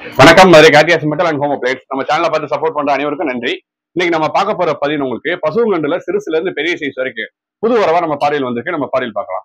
வணக்கம் Madurai Karthiyas metal and home plates நம்ம சேனலை பார்த்து சப்போர்ட் பண்ற அனைவருக்கும் நன்றி இன்னைக்கு நம்ம பார்க்க போற பதிவு உங்களுக்கு பசுங்கண்டுல சிறுசுல இருந்து பெரிய சைஸ் வரைக்கும் புது வரவா நம்ம பாறையில் வந்திருக்கு நம்ம பாறையில் பார்க்கலாம்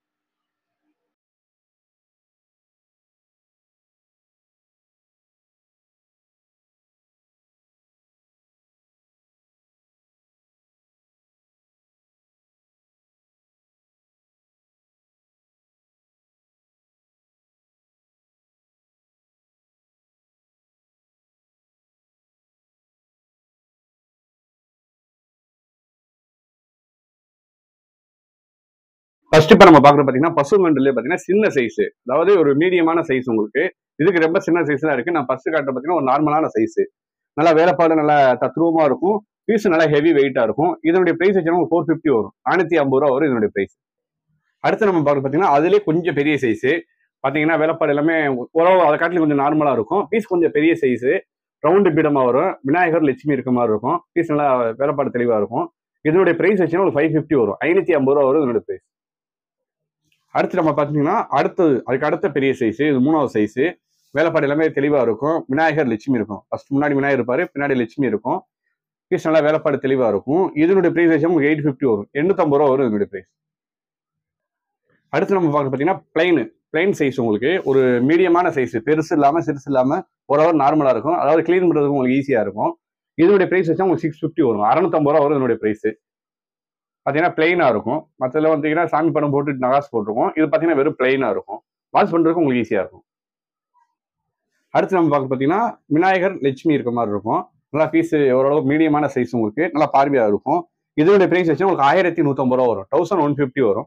ஃபர்ஸ்ட் இப்ப நம்ம பாக்குறது பாத்தீங்கன்னா பசுங்கண்டுல பாத்தீங்கன்னா சின்ன சைஸ் அதாவது ஒரு மீடியமான சைஸ் உங்களுக்கு இதுக்கு ரொம்ப சின்ன சைஸ் தான் இருக்கு நான் ஃபர்ஸ்ட் காட்டுற பாத்தீங்கன்னா ஒரு நார்மலான சைஸ் நல்லா வேலைப்பாடு நல்லா தத்ரூபமா இருக்கும் பீஸ் நல்லா ஹெவி வெயிட்டா இருக்கும் இதனுடைய பிரைஸ் வச்சுன்னா ஃபோர் ஃபிஃப்டி வரும் நானூத்தி ஐம்பது ரூபா வரும் இதனுடைய பிரைஸ் அடுத்து நம்ம பார்க்க பாத்தீங்கன்னா அதுலேயே கொஞ்சம் பெரிய சைஸ் பாத்தீங்கன்னா வேலைப்பாடு எல்லாமே உறவு அதை காட்டிலும் கொஞ்சம் நார்மலா இருக்கும் பீஸ் கொஞ்சம் பெரிய சைஸ் ரவுண்டு பீடமா வரும் விநாயகர் லட்சுமி இருக்க மாதிரி இருக்கும் பீஸ் நல்லா வேலைப்பாடு தெளிவா இருக்கும் இதனுடைய பிரைஸ் வச்சுன்னா ஒரு ஃபைவ் ஃபிஃப்டி வரும் ஐநூத்தி ஐம்பது ரூபா வரும் இதனுடைய பிரைஸ் அடுத்து நம்ம பார்த்தீங்கன்னா அடுத்தது அதுக்கு அடுத்த பெரிய சைஸ் இது மூணாவது சைஸ் வேலைப்பாடு எல்லாமே தெளிவாக இருக்கும் விநாயகர் லட்சுமி இருக்கும் ஃபர்ஸ்ட் முன்னாடி விநாயகர் இருப்பாரு பின்னாடி லட்சுமி இருக்கும் பீஸ் நல்லா வேலைப்பாடு தெளிவாக இருக்கும் இதனுடைய ப்ரைஸ் வச்சு உங்களுக்கு எயிட் ஃபிஃப்டி வரும் எண்ணூத்தம்பது ரூபா வரும் இதனுடைய ப்ரைஸ் அடுத்து நம்ம பார்க்க பார்த்தீங்கன்னா பிளைன் பிளைன் சைஸ் உங்களுக்கு ஒரு மீடியமான சைஸ் பெருசு இல்லாமல் சிறுசு இல்லாமல் ஓரளவு நார்மலாக இருக்கும் அதாவது க்ளீன் பண்ணுறதுக்கு உங்களுக்கு ஈஸியாக இருக்கும் இதனுடைய ப்ரைஸ் வச்சா உங்களுக்கு சிக்ஸ் ஃபிஃப்டி வரும் அறநூத்தம்பது ரூபா வரும் இதனுடைய ப்ரைஸ் பார்த்தீங்கன்னா பிளெயினாக இருக்கும் மற்றதில் வந்தீங்கன்னா சாமி படம் போட்டு நகாஸ் போட்டிருக்கோம் இது பார்த்தீங்கன்னா வெறும் பிளெயினாக இருக்கும் வாஷ் பண்ணுறதுக்கு உங்களுக்கு ஈஸியாக இருக்கும் அடுத்து நம்ம பார்க்க பார்த்தீங்கன்னா விநாயகர் லட்சுமி இருக்க மாதிரி இருக்கும் நல்லா பீஸ் ஓரளவு மீடியமான சைஸ் உங்களுக்கு நல்லா பார்வையாக இருக்கும் இதனுடைய பிரைஸ் வச்சு உங்களுக்கு ஆயிரத்தி நூற்றம்பது ரூபா வரும் தௌசண்ட் ஒன் ஃபிஃப்டி வரும்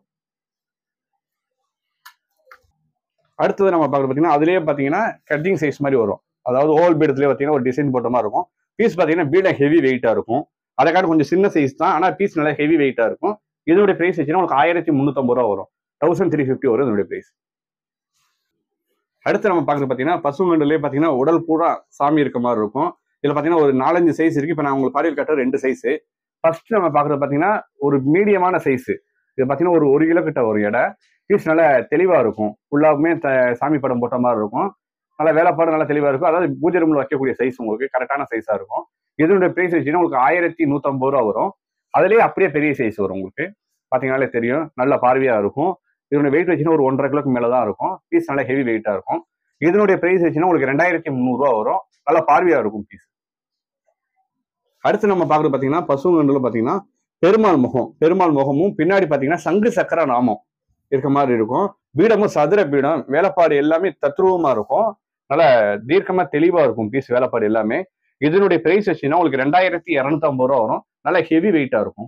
அடுத்தது நம்ம பார்க்க பார்த்தீங்கன்னா அதுலேயே பார்த்தீங்கன்னா கட்டிங் சைஸ் மாதிரி வரும் அதாவது ஓல் பீடத்துலேயே பார்த்தீங்கன்னா ஒரு டிசைன் போட்ட மாதிரி இருக்கும் பீஸ் பார்த்தீங்கன்னா பீடம் ஹெவி வெயிட்டாக இருக்கும் அதை காட்டு கொஞ்சம் சின்ன சைஸ் தான் ஆனால் பீஸ் நல்லா ஹெவி வெயிட்டாக இருக்கும் இதனுடைய பிரைஸ் வச்சுன்னா உங்களுக்கு ஆயிரத்தி முந்நூற்றம்பது ரூபா வரும் தௌசண்ட் த்ரீ ஃபிஃப்டி வரும் இதனுடைய பிரைஸ் அடுத்து நம்ம பார்க்குறது பார்த்தீங்கன்னா பசுங்கண்டுலேயே பார்த்தீங்கன்னா உடல் பூரா சாமி இருக்க மாதிரி இருக்கும் இதில் பார்த்தீங்கன்னா ஒரு நாலஞ்சு சைஸ் இருக்கு இப்போ நான் உங்களுக்கு பாரியல் கட்ட ரெண்டு சைஸ் ஃபர்ஸ்ட் நம்ம பார்க்குறது பார்த்தீங்கன்னா ஒரு மீடியமான சைஸ் இது பார்த்தீங்கன்னா ஒரு ஒரு கிலோ கிட்ட ஒரு எடை பீஸ் நல்லா தெளிவாக இருக்கும் ஃபுல்லாகவுமே த சாமி படம் போட்ட மாதிரி இருக்கும் நல்லா வேலைப்பாடு நல்லா தெளிவாக இருக்கும் அதாவது பூஜை ரூமில் வைக்கக்கூடிய சைஸ் உங்களுக்கு கரெக்டான சைஸாக இருக்கும் இதனுடைய பிரைஸ் வச்சுன்னா உங்களுக்கு ஆயிரத்தி நூற்றம்பது ரூபா வரும் அதுலேயே அப்படியே பெரிய சைஸ் வரும் உங்களுக்கு பார்த்தீங்கனாலே தெரியும் நல்ல பார்வையாக இருக்கும் இதனுடைய வெயிட் வச்சுன்னா ஒரு ஒன்றரை கிலோக்கு மேலே தான் இருக்கும் பீஸ் நல்லா ஹெவி வெயிட்டாக இருக்கும் இதனுடைய பிரைஸ் வச்சுன்னா உங்களுக்கு ரெண்டாயிரத்தி முந்நூறுரூவா வரும் நல்லா பார்வையாக இருக்கும் பீஸ் அடுத்து நம்ம பார்க்குறது பார்த்தீங்கன்னா பசுங்கண்டில் பார்த்தீங்கன்னா பெருமாள் முகம் பெருமாள் முகமும் பின்னாடி பார்த்தீங்கன்னா சங்கு சக்கர நாமம் இருக்க மாதிரி இருக்கும் பீடமும் சதுர பீடம் வேலைப்பாடு எல்லாமே தத்ரூபமாக இருக்கும் நல்லா தீர்க்கமாக தெளிவாக இருக்கும் பீஸ் வேலைப்பாடு எல்லாமே இதனுடைய பிரைஸ் வச்சுன்னா உங்களுக்கு ரெண்டாயிரத்தி இரநூத்தி ஐம்பது ரூபா வரும் நல்லா ஹெவி வெயிட்டா இருக்கும்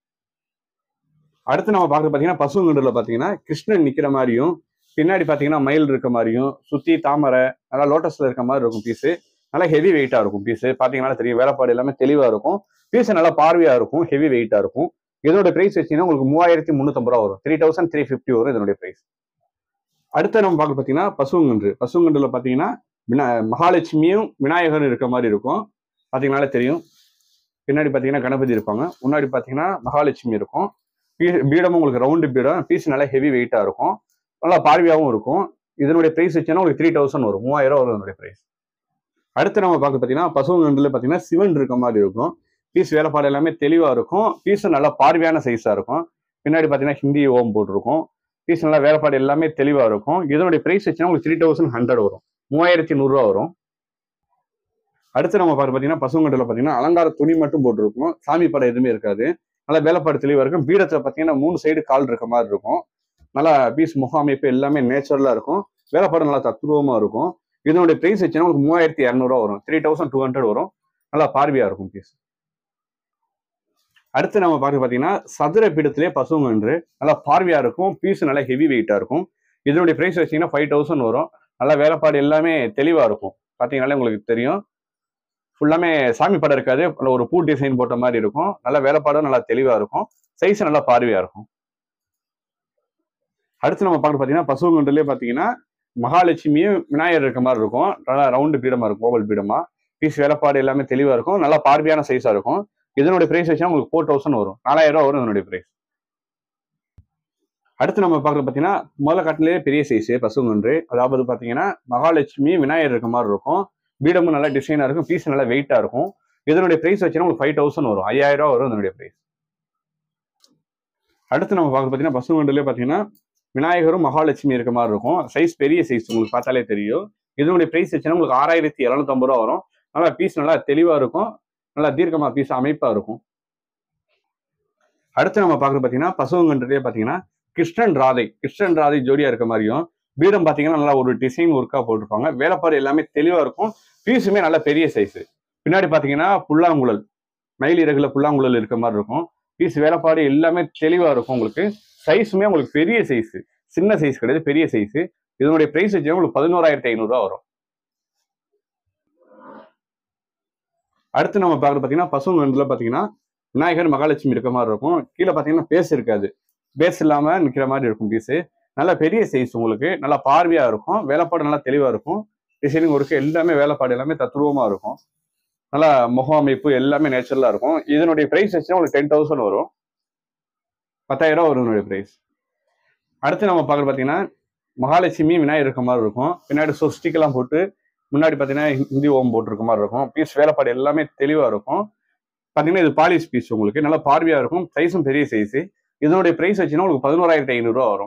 அடுத்து நம்ம பார்க்க பார்த்தீங்கன்னா பசுங்கண்டுல பார்த்தீங்கன்னா கிருஷ்ணன் நிக்கிற மாதிரியும் பின்னாடி பார்த்தீங்கன்னா மயில் இருக்க மாதிரியும் சுத்தி தாமரை நல்லா லோட்டஸ்ல இருக்க மாதிரி இருக்கும் பீஸு நல்லா ஹெவி வெயிட்டா இருக்கும் பீஸு பார்த்தீங்கன்னா தெரியும் வேலைப்பாடு எல்லாமே தெளிவா இருக்கும் பீஸ் நல்லா பார்வையா இருக்கும் ஹெவி வெயிட்டா இருக்கும் இதோட பிரைஸ் வச்சீங்கன்னா உங்களுக்கு மூவாயிரத்தி முந்நூற்றம்பது ரூபா வரும் த்ரீ தௌசண்ட் த்ரீ ஃபிஃப்டி வரும் இதனுடைய பிரைஸ் அடுத்து நம்ம பார்க்க பார்த்தீங்கன்னா பசுங்கன்று பசுங்கன்றுல பார்த்தீங்கன்னா வினா மகாலட்சுமியும் விநாயகரும் இருக்க மாதிரி இருக்கும் பார்த்தீங்கனாலே தெரியும் பின்னாடி பார்த்தீங்கன்னா கணபதி இருப்பாங்க முன்னாடி பார்த்தீங்கன்னா மகாலட்சுமி இருக்கும் பீ- பீடமும் உங்களுக்கு ரவுண்டு பீடம் பீஸ் நல்லா ஹெவி வெயிட்டாக இருக்கும் நல்லா பார்வையாகவும் இருக்கும் இதனுடைய ப்ரைஸ் வச்சுன்னா உங்களுக்கு த்ரீ தௌசண்ட் வரும் மூவாயிரம் வரும் இதனுடைய ப்ரைஸ் அடுத்து நம்ம பார்க்க பார்த்தீங்கன்னா பசுங்கன்றில் பார்த்தீங்கன்னா சிவன் இருக்க மாதிரி இருக்கும் பீஸ் வேலைப்பாடு எல்லாமே தெளிவாக இருக்கும் பீஸும் நல்லா பார்வையான சைஸாக இருக்கும் பின்னாடி பார்த்தீங்கன்னா ஹிந்தி ஓம் போட்டிருக்கும் பீஸ் நல்லா வேலைப்பாடு எல்லாமே தெளிவாக இருக்கும் இதனுடைய ப்ரைஸ் வச்சுன்னா உங்களுக்கு த்ரீ தௌசண்ட் ஹண்ட்ரட் வரும் மூவாயிரத்தி நூறுரூவா வரும் அடுத்து நம்ம பார்க்க பார்த்தீங்கன்னா பசுங்கண்டில் பார்த்தீங்கன்னா அலங்கார துணி மட்டும் போட்டிருக்கும் சாமி படம் எதுவுமே இருக்காது நல்லா வேலைப்பாடு தெளிவாக இருக்கும் பீடத்தில் பார்த்தீங்கன்னா மூணு சைடு கால் இருக்க மாதிரி இருக்கும் நல்லா பீஸ் முக அமைப்பு எல்லாமே நேச்சுரலாக இருக்கும் வேலைப்பாடு நல்லா தத்ரூபமாக இருக்கும் இதனுடைய ப்ரைஸ் வச்சுன்னா உங்களுக்கு மூவாயிரத்தி இரநூறுவா வரும் த்ரீ தௌசண்ட் டூ ஹண்ட்ரட் வரும் நல்லா பார்வையாக இருக்கும் பீஸ் அடுத்து நம்ம பார்க்க பார்த்தீங்கன்னா சதுர பீடத்திலே பசுங்கன்று நல்லா பார்வையாக இருக்கும் பீஸ் நல்லா ஹெவி வெயிட்டாக இருக்கும் இதனுடைய ப்ரைஸ் வச்சீங்கன்னா ஃபைவ் தௌசண்ட் வரும் நல்லா வேலைப்பாடு எல்லாமே தெளிவாக இருக்கும் பார்த்தீங்கன்னாலே உங்களுக்கு தெரியும் ஃபுல்லாமே சாமி படம் இருக்காது நல்ல ஒரு பூ டிசைன் போட்ட மாதிரி இருக்கும் நல்ல வேலைப்பாடும் நல்லா தெளிவாக இருக்கும் சைஸ் நல்லா பார்வையாக இருக்கும் அடுத்து நம்ம பார்க்க பார்த்தீங்கன்னா பசுங்கண்டுலேயே பார்த்தீங்கன்னா மகாலட்சுமியும் விநாயகர் இருக்க மாதிரி இருக்கும் நல்லா ரவுண்டு பீடமா இருக்கும் ஓவல் பீடமா பீஸ் வேலைப்பாடு எல்லாமே தெளிவாக இருக்கும் நல்லா பார்வையான சைஸாக இருக்கும் இதனுடைய பிரைஸ் வச்சா உங்களுக்கு ஃபோர் தௌசண்ட் வரும் நாலாயிரம் ரூபா வரும் இதனுடைய பிரைஸ் அடுத்து நம்ம பார்க்குறது பார்த்தீங்கன்னா முதல்ல காட்டிலே பெரிய சைஸ் பசுங்கன்று அதாவது பார்த்தீங்கன்னா மகாலட்சுமி விநாயகர் இருக்க மாதிரி இருக்கும் பீடமும் நல்லா டிசைனாக இருக்கும் பீஸ் நல்லா வெயிட்டாக இருக்கும் இதனுடைய ப்ரைஸ் வச்சுன்னா உங்களுக்கு ஃபைவ் தௌசண்ட் வரும் ஐயாயிரம் ரூபா வரும் இதனுடைய ப்ரைஸ் அடுத்து நம்ம பார்க்குறது பார்த்தீங்கன்னா பசுங்கண்டுலேயே பார்த்தீங்கன்னா விநாயகரும் மகாலட்சுமி இருக்க மாதிரி இருக்கும் சைஸ் பெரிய சைஸ் உங்களுக்கு பார்த்தாலே தெரியும் இதனுடைய ப்ரைஸ் வச்சுன்னா உங்களுக்கு ஆறாயிரத்தி இரநூத்தம்பது ரூபா வரும் நல்லா பீஸ் நல்லா தெளிவாக இருக்கும் நல்லா தீர்க்கமாக பீஸ் அமைப்பாக இருக்கும் அடுத்து நம்ம பார்க்குறது பார்த்தீங்கன்னா பசுவங்கன்றதே பார்த்தீங்கன்னா கிருஷ்ணன் ராதை கிருஷ்ணன் ராதை ஜோடியா இருக்க மாதிரியும் பீடம் பார்த்தீங்கன்னா நல்லா ஒரு டிசைன் ஒர்க்கா போட்டிருப்பாங்க வேலைப்பாடு எல்லாமே தெளிவா இருக்கும் பீஸுமே நல்ல பெரிய சைஸ் பின்னாடி பார்த்தீங்கன்னா புல்லாங்குழல் மயில் இறகுல புல்லாங்குழல் இருக்க மாதிரி இருக்கும் பீஸ் வேலைப்பாடு எல்லாமே தெளிவா இருக்கும் உங்களுக்கு சைஸுமே உங்களுக்கு பெரிய சைஸ் சின்ன சைஸ் கிடையாது பெரிய சைஸ் இதனுடைய பிரைஸ் வச்சு உங்களுக்கு பதினோராயிரத்தி ஐநூறுரூவா வரும் அடுத்து நம்ம பார்க்குறது பார்த்தீங்கன்னா பசுங்கன்றில் பார்த்தீங்கன்னா விநாயகர் மகாலட்சுமி இருக்க மாதிரி இருக்கும் கீழே பார்த்தீங்கன்னா பேஸ் இருக்காது பேஸ் இல்லாம நிக்கிற மாதிரி இருக்கும் பீஸு நல்ல பெரிய சைஸ் உங்களுக்கு நல்லா பார்வையா இருக்கும் வேலைப்பாடு நல்லா தெளிவா இருக்கும் டிசைனிங் ஒர்க்கு எல்லாமே வேலைப்பாடு எல்லாமே தத்ரூபமா இருக்கும் நல்லா முக அமைப்பு எல்லாமே நேச்சுரலா இருக்கும் இதனுடைய பிரைஸ் வச்சுன்னா உங்களுக்கு டென் தௌசண்ட் வரும் பத்தாயிரம் ரூபா வரும் இதனுடைய பிரைஸ் அடுத்து நம்ம பார்க்குறது பார்த்தீங்கன்னா மகாலட்சுமி விநாயகர் இருக்க மாதிரி இருக்கும் பின்னாடி சொஸ்டிக்கெல்லாம் போட்டு முன்னாடி பார்த்தீங்கன்னா ஹிந்தி ஓம் போட்டிருக்க மாதிரி இருக்கும் பீஸ் வேலைப்பாடு எல்லாமே தெளிவா இருக்கும் பார்த்தீங்கன்னா இது பாலிஷ் பீஸ் உங்களுக்கு நல்லா பார்வையா இருக்கும் சைஸும் பெரிய சைஸ் இதனுடைய பிரைஸ் வச்சுன்னா உங்களுக்கு பதினோராயிரத்தி ஐநூறுரூவா வரும்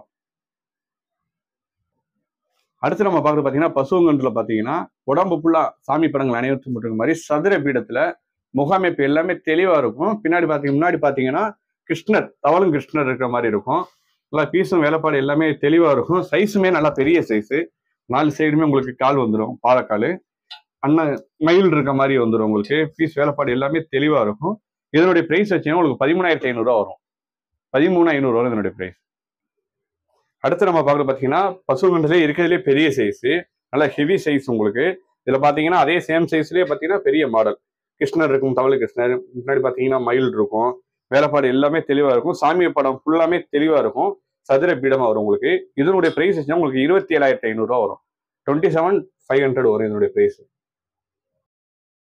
அடுத்து நம்ம பார்க்குறது பார்த்தீங்கன்னா பசுங்கன்றுல பார்த்தீங்கன்னா உடம்பு ஃபுல்லா சாமி படங்கள் அனைவருக்கும் போட்டிருக்க மாதிரி சதுர பீடத்துல முகமைப்பு எல்லாமே தெளிவா இருக்கும் பின்னாடி பார்த்தீங்க முன்னாடி பார்த்தீங்கன்னா கிருஷ்ணர் தவளும் கிருஷ்ணர் இருக்கிற மாதிரி இருக்கும் நல்லா பீஸும் வேலைப்பாடு எல்லாமே தெளிவா இருக்கும் சைஸுமே நல்லா பெரிய சைஸு நாலு சைடுமே உங்களுக்கு கால் வந்துடும் பாலக்கால் அண்ணன் மயில் இருக்க மாதிரி வந்துடும் உங்களுக்கு பீஸ் வேலைப்பாடு எல்லாமே தெளிவா இருக்கும் இதனுடைய பிரைஸ் வச்சீங்கன்னா உங்களுக்கு பதிமூணாயிரத்தி ஐநூறுரூவா வரும் பதிமூணு ஐநூறு வரும் இதனுடைய பிரைஸ் அடுத்து நம்ம பார்க்குறது பார்த்தீங்கன்னா பசுங்கன்றதுலேயே இருக்கிறதுலே பெரிய சைஸ் நல்ல ஹெவி சைஸ் உங்களுக்கு இதில் பார்த்தீங்கன்னா அதே சேம் சைஸ்லேயே பார்த்தீங்கன்னா பெரிய மாடல் கிருஷ்ணர் இருக்கும் தவளை கிருஷ்ணர் முன்னாடி பார்த்தீங்கன்னா மயில் இருக்கும் வேலைப்பாடு எல்லாமே தெளிவாக இருக்கும் சாமி படம் ஃபுல்லாமே தெளிவாக இருக்கும் சதுர பீடமாக வரும் உங்களுக்கு இதனுடைய ப்ரைஸ் வச்சுன்னா உங்களுக்கு இருபத்தி ஏழாயிரத்தி ஐநூறுரூவா வரும் டுவெண்ட்டி செவன் ஃபைவ் ஹண்ட்ரட் வரும் இதனுடைய ப்ரைஸ்